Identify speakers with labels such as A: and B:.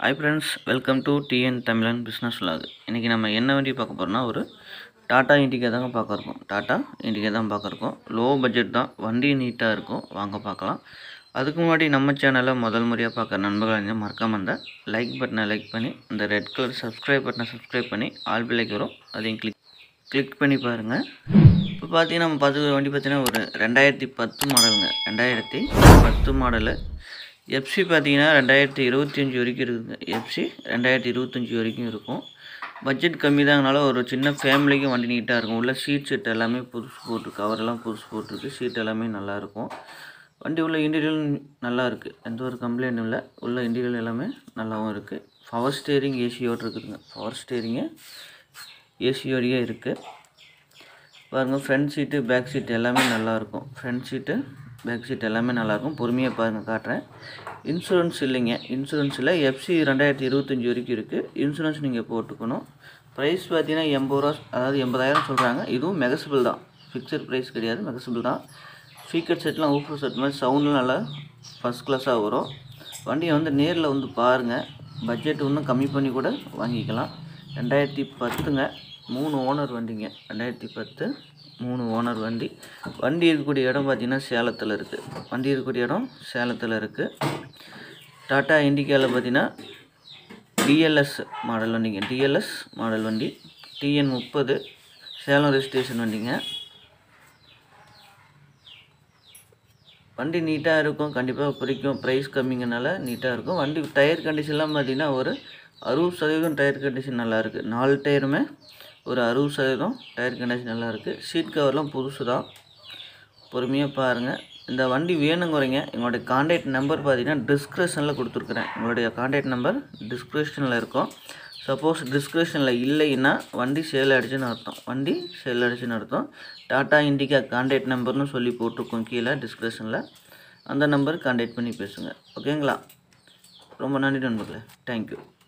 A: hi friends welcome to TN Tamizhan business vlog இன்றைக்கி நம்ம என்ன வண்டி பார்க்க போகிறோம்னா ஒரு டாட்டா இண்டிகா தாங்க பார்க்க இருக்கோம் டாட்டா இண்டிகா தான் பார்க்க இருக்கோம் லோ பட்ஜெட் தான் வண்டி நீட்டாக இருக்கும் வாங்க பார்க்கலாம் அதுக்கு முன்னாடி நம்ம சேனலை முதல் முறையாக பார்க்குற நண்பர்கள் இருந்தால் மறக்காம இருந்தால் லைக் பட்டனை லைக் பண்ணி இந்த ரெட் கலர் சப்ஸ்கிரைப் பட்டனை சப்ஸ்கிரைப் பண்ணி ஆல் பிள்ளைக்கு வரும் அதையும் கிளிக் கிளிக் பண்ணி பாருங்கள் இப்போ பார்த்தீங்கன்னா நம்ம பார்த்துக்கிற வண்டி பார்த்தீங்கன்னா ஒரு ரெண்டாயிரத்தி பத்து மாடலுங்க ரெண்டாயிரத்தி பத்து மாடலு எஃப்சி பார்த்தீங்கன்னா ரெண்டாயிரத்தி இருபத்தி அஞ்சு வரைக்கும் இருக்குதுங்க எஃப்சி ரெண்டாயிரத்தி இருபத்தஞ்சி வரைக்கும் இருக்கும் பட்ஜெட் கம்மி தாங்கனால ஒரு சின்ன ஃபேமிலிக்கும் வண்டி நீட்டாக இருக்கும் உள்ள சீட் செட் எல்லாமே புதுசு போட்டு கவரெல்லாம் புதுசு போட்டிருக்கு சீட் எல்லாமே நல்லாயிருக்கும் வண்டி உள்ள இன்டீரியல் நல்லா இருக்குது எந்த ஒரு கம்ப்ளைண்ட்டும் இல்லை உள்ள இன்டீரியல் எல்லாமே நல்லாவும் இருக்குது பவர் ஸ்டேரிங் ஏசியோடு இருக்குதுங்க பவர் ஸ்டேரிங்கு ஏசியோடையே இருக்குது பாருங்கள் ஃப்ரண்ட் சீட்டு பேக் சீட் எல்லாமே நல்லாயிருக்கும் ஃப்ரண்ட் சீட்டு பேக் சீட் எல்லாமே நல்லாயிருக்கும் பொறுமையாக பாருங்கள் காட்டுறேன் இன்சூரன்ஸ் இல்லைங்க இன்சூரன்ஸ் இல்லை எஃப்சி ரெண்டாயிரத்தி இருபத்தஞ்சி வரைக்கும் இருக்குது இன்சூரன்ஸ் நீங்கள் போட்டுக்கணும் ப்ரைஸ் பார்த்தீங்கன்னா எண்பது ரூபா அதாவது எண்பதாயிரம் சொல்கிறாங்க இதுவும் மெகசிபிள் தான் ஃபிக்ஸட் ப்ரைஸ் கிடையாது மெகசிபிள் தான் ஸ்பீக்கர் செட்லாம் ஊஃபர் செட் மாதிரி சவுண்டும் நல்லா ஃபஸ்ட் கிளாஸாக வரும் வண்டியை வந்து நேரில் வந்து பாருங்கள் பட்ஜெட் இன்னும் கம்மி பண்ணி கூட வாங்கிக்கலாம் ரெண்டாயிரத்தி பத்துங்க மூணு ஓனர் வண்டிங்க ரெண்டாயிரத்தி பத்து மூணு ஓனர் வண்டி வண்டி இருக்கக்கூடிய இடம் பார்த்திங்கன்னா சேலத்தில் இருக்குது வண்டி இருக்கக்கூடிய இடம் சேலத்தில் இருக்குது டாட்டா இண்டிகாவில் பார்த்தீங்கன்னா டிஎல்எஸ் மாடல் வண்டிங்க டிஎல்எஸ் மாடல் வண்டி டிஎன் முப்பது சேலம் ரெஜிஸ்ட்ரேஷன் வண்டிங்க வண்டி நீட்டாக இருக்கும் கண்டிப்பாக பிடிக்கும் ப்ரைஸ் கம்மிங்கனால நீட்டாக இருக்கும் வண்டி டயர் கண்டிஷன்லாம் பார்த்தீங்கன்னா ஒரு அறுபது சதவீதம் டயர் கண்டிஷன் நல்லா இருக்குது நாலு டயருமே ஒரு அறுபது சதவீதம் டயர் கண்டிஷன் நல்லா இருக்குது சீட் கவர்லாம் புதுசு தான் பொறுமையாக பாருங்கள் இந்த வண்டி வேணுங்கிறீங்க எங்களுடைய காண்டாக்ட் நம்பர் பார்த்தீங்கன்னா டிஸ்கிரிப்ஷனில் கொடுத்துருக்குறேன் உங்களுடைய காண்டாக்ட் நம்பர் டிஸ்கிரிப்ஷனில் இருக்கும் சப்போஸ் டிஸ்கிரிப்ஷனில் இல்லைன்னா வண்டி சேல் அடிச்சுன்னு அர்த்தம் வண்டி சேல் அடிச்சுன்னு அர்த்தம் டாட்டா இண்டிகா காண்டாக்ட் நம்பர்னு சொல்லி போட்டிருக்கோம் கீழே டிஸ்கிரிப்ஷனில் அந்த நம்பருக்கு காண்டாக்ட் பண்ணி பேசுங்க ஓகேங்களா ரொம்ப நன்றி நண்பர்களே தேங்க்யூ